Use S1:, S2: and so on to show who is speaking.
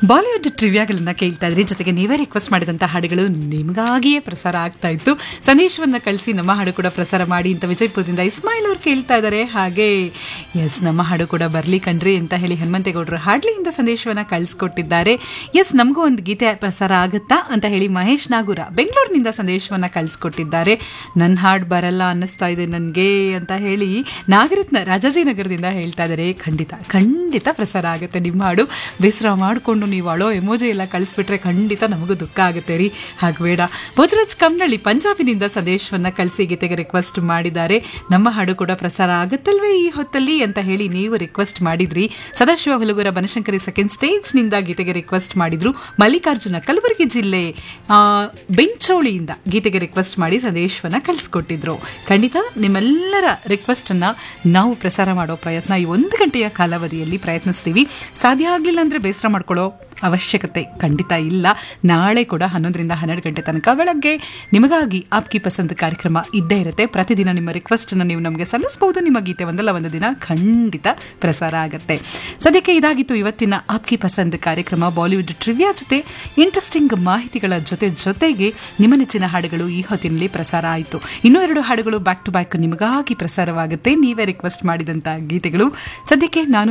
S1: Bollywood ಟ್ರಿವ್ಯಾಗಳನ್ನ ಕೇಳ್ತಾ ಇದ್ರಿ ಜೊತೆಗೆ ನೀವೇ ರಿಕ್ವೆಸ್ಟ್ ಮಾಡಿದಂಥ ಹಾಡುಗಳು ನಿಮಗಾಗಿಯೇ ಪ್ರಸಾರ ಆಗ್ತಾ ಇತ್ತು ಸಂದೇಶವನ್ನ ಕಳಿಸಿ ನಮ್ಮ ಹಾಡು ಕೂಡ ಪ್ರಸಾರ ಮಾಡಿ ಅಂತ ವಿಜಯಪುರದಿಂದ ಇಸ್ಮಾಯಿಲ್ ಅವ್ರು ಕೇಳ್ತಾ ಇದ್ದಾರೆ ಹಾಗೆ ಎಸ್ ನಮ್ಮ ಹಾಡು ಕೂಡ ಬರ್ಲಿ ಕಣ್ರಿ ಅಂತ ಹೇಳಿ ಹನುಮಂತೇಗೌಡರು ಹಾಡ್ಲಿಯಿಂದ ಸಂದೇಶವನ್ನ ಕಳಿಸ್ಕೊಟ್ಟಿದ್ದಾರೆ ಎಸ್ ನಮಗೂ ಒಂದು ಗೀತೆ ಪ್ರಸಾರ ಆಗುತ್ತಾ ಅಂತ ಹೇಳಿ ಮಹೇಶ್ ನಾಗೂರ ಬೆಂಗಳೂರಿನಿಂದ ಸಂದೇಶವನ್ನ ಕಳಿಸ್ಕೊಟ್ಟಿದ್ದಾರೆ ನನ್ನ ಹಾಡು ಬರಲ್ಲ ಅನ್ನಿಸ್ತಾ ಇದೆ ನನಗೆ ಅಂತ ಹೇಳಿ ನಾಗರತ್ನ ರಾಜಾಜಿನಗರದಿಂದ ಹೇಳ್ತಾ ಇದ್ದಾರೆ ಖಂಡಿತ ಖಂಡಿತ ಪ್ರಸಾರ ಆಗುತ್ತೆ ನಿಮ್ಮ ಹಾಡು ಬೇಸರ ಮಾಡಿಕೊಂಡು ನೀವು ಅಳೋ ಎಮೋಜಿ ಎಲ್ಲ ಕಳಿಸ್ಬಿಟ್ರೆ ಖಂಡಿತ ನಮಗೂ ದುಃಖ ಆಗುತ್ತೆ ರೀ ಹಾಗೆ ಬೇಡ ಭೋಜರಾಜ್ ಕಮ್ನಳ್ಳಿ ಪಂಜಾಬಿನಿಂದ ಸಂದೇಶವನ್ನ ಕಳಿಸಿ ಗೀತೆಗೆ ರಿಕ್ವೆಸ್ಟ್ ಮಾಡಿದ್ದಾರೆ ನಮ್ಮ ಹಾಡು ಕೂಡ ಪ್ರಸಾರ ಆಗುತ್ತಲ್ವೇ ಈ ಹೊತ್ತಲ್ಲಿ ಅಂತ ಹೇಳಿ ನೀವು ರಿಕ್ವೆಸ್ಟ್ ಮಾಡಿದ್ರಿ ಸದಾಶಿವ ಹುಲಗುರ ಬನಶಂಕರಿ ಸೆಕೆಂಡ್ ಸ್ಟೇಜ್ನಿಂದ ಗೀತೆಗೆ ರಿಕ್ವೆಸ್ಟ್ ಮಾಡಿದ್ರು ಮಲ್ಲಿಕಾರ್ಜುನ ಕಲಬುರಗಿ ಜಿಲ್ಲೆ ಆ, ಬೆಂಚೋಳಿಯಿಂದ ಗೀತೆಗೆ ರಿಕ್ವೆಸ್ಟ್ ಮಾಡಿ ಸಂದೇಶವನ್ನ ಕಳಿಸ್ಕೊಟ್ಟಿದ್ರು ಖಂಡಿತ ನಿಮ್ಮೆಲ್ಲರ ರಿಕ್ವೆಸ್ಟ್ ಅನ್ನ ನಾವು ಪ್ರಸಾರ ಮಾಡೋ ಪ್ರಯತ್ನ ಈ ಒಂದು ಗಂಟೆಯ ಕಾಲಾವಧಿಯಲ್ಲಿ ಪ್ರಯತ್ನಿಸ್ತೀವಿ ಸಾಧ್ಯ ಆಗಲಿಲ್ಲ ಅಂದ್ರೆ ಬೇಸರ ಮಾಡ್ಕೊಳ್ಳೋ ಅವಶ್ಯಕತೆ ಖಂಡಿತ ಇಲ್ಲ ನಾಳೆ ಕೂಡ ಹನ್ನೊಂದರಿಂದ ಹನ್ನೆರಡು ಗಂಟೆ ತನಕ ಬೆಳಗ್ಗೆ ನಿಮಗಾಗಿ ಆಪ್ಕಿ ಪಸಂದ್ ಕಾರ್ಯಕ್ರಮ ಇದ್ದೇ ಇರುತ್ತೆ ಪ್ರತಿದಿನ ನಿಮ್ಮ ರಿಕ್ವೆಸ್ಟ್ ಅನ್ನು ನೀವು ನಮಗೆ ಸಲ್ಲಿಸಬಹುದು ನಿಮ್ಮ ಗೀತೆ ಒಂದಲ್ಲ ಒಂದು ದಿನ ಖಂಡಿತ ಪ್ರಸಾರ ಆಗುತ್ತೆ ಸದ್ಯಕ್ಕೆ ಇದಾಗಿತ್ತು ಇವತ್ತಿನ ಆಪ್ಕಿ ಪಸಂದ್ ಕಾರ್ಯಕ್ರಮ ಬಾಲಿವುಡ್ ಟ್ರಿವಿಯಾ ಜೊತೆ ಇಂಟ್ರೆಸ್ಟಿಂಗ್ ಮಾಹಿತಿಗಳ ಜೊತೆ ಜೊತೆಗೆ ನಿಮ್ಮ ನೆಚ್ಚಿನ ಹಾಡುಗಳು ಈ ಹೊತ್ತಿನಲ್ಲಿ ಪ್ರಸಾರ ಆಯಿತು ಇನ್ನೂ ಎರಡು ಹಾಡುಗಳು ಬ್ಯಾಕ್ ಟು ಬ್ಯಾಕ್ ನಿಮಗಾಗಿ ಪ್ರಸಾರವಾಗುತ್ತೆ ನೀವೇ ರಿಕ್ವೆಸ್ಟ್ ಮಾಡಿದಂತ ಗೀತೆಗಳು ಸದ್ಯಕ್ಕೆ ನಾನು